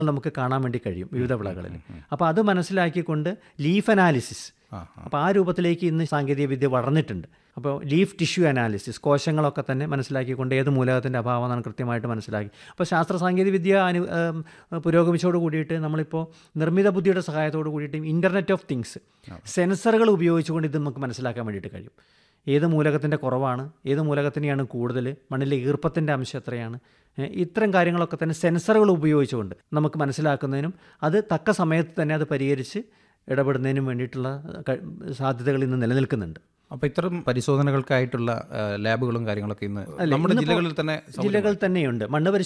നമുക്ക് കാണാൻ വേണ്ടി കഴിയും വിവിധ വിളകളിൽ അപ്പോൾ അത് മനസ്സിലാക്കിക്കൊണ്ട് ലീഫ് അനാലിസിസ് അപ്പോൾ ആ രൂപത്തിലേക്ക് ഇന്ന് സാങ്കേതിക വിദ്യ വളർന്നിട്ടുണ്ട് അപ്പോൾ ലീഫ് ടിഷ്യൂ അനാലിസിസ് കോശങ്ങളൊക്കെ തന്നെ മനസ്സിലാക്കിക്കൊണ്ട് ഏത് മൂലകത്തിൻ്റെ അഭാവമെന്നാണ് കൃത്യമായിട്ട് മനസ്സിലാക്കി അപ്പോൾ ശാസ്ത്ര സാങ്കേതിക വിദ്യ അനു ഏം, പുരോഗമിച്ചോട് കൂടിയിട്ട് നമ്മളിപ്പോൾ നിർമ്മിത ബുദ്ധിയുടെ സഹായത്തോട് കൂടിയിട്ട് ഇൻ്റർനെറ്റ് ഓഫ് തിങ്സ് സെൻസറുകൾ ഉപയോഗിച്ചുകൊണ്ട് ഇത് നമുക്ക് മനസ്സിലാക്കാൻ വേണ്ടിയിട്ട് കഴിയും ഏത് മൂലകത്തിൻ്റെ കുറവാണ് ഏത് മൂലകത്തിനെയാണ് കൂടുതൽ മണ്ണിലെ ഈർപ്പത്തിൻ്റെ അംശം എത്രയാണ് ഏ, ഇത്തരം കാര്യങ്ങളൊക്കെ തന്നെ സെൻസറുകൾ ഉപയോഗിച്ചുകൊണ്ട് നമുക്ക് മനസ്സിലാക്കുന്നതിനും അത് തക്ക സമയത്ത് തന്നെ അത് പരിഹരിച്ച് ഇടപെടുന്നതിനും വേണ്ടിയിട്ടുള്ള ക- സാധ്യതകൾ ഇന്ന് നിലനിൽക്കുന്നുണ്ട് അപ്പോൾ ഇത്തരം പരിശോധനകൾക്കായിട്ടുള്ള ആ, ലാബുകളും കാര്യങ്ങളൊക്കെ ഇന്ന് നമ്മുടെ ഇന്നിപ്പോ ജില്ലകളിൽ തന്നെ ജില്ലകൾ തന്നെയുണ്ട് മണ്ണ് പരിശോധന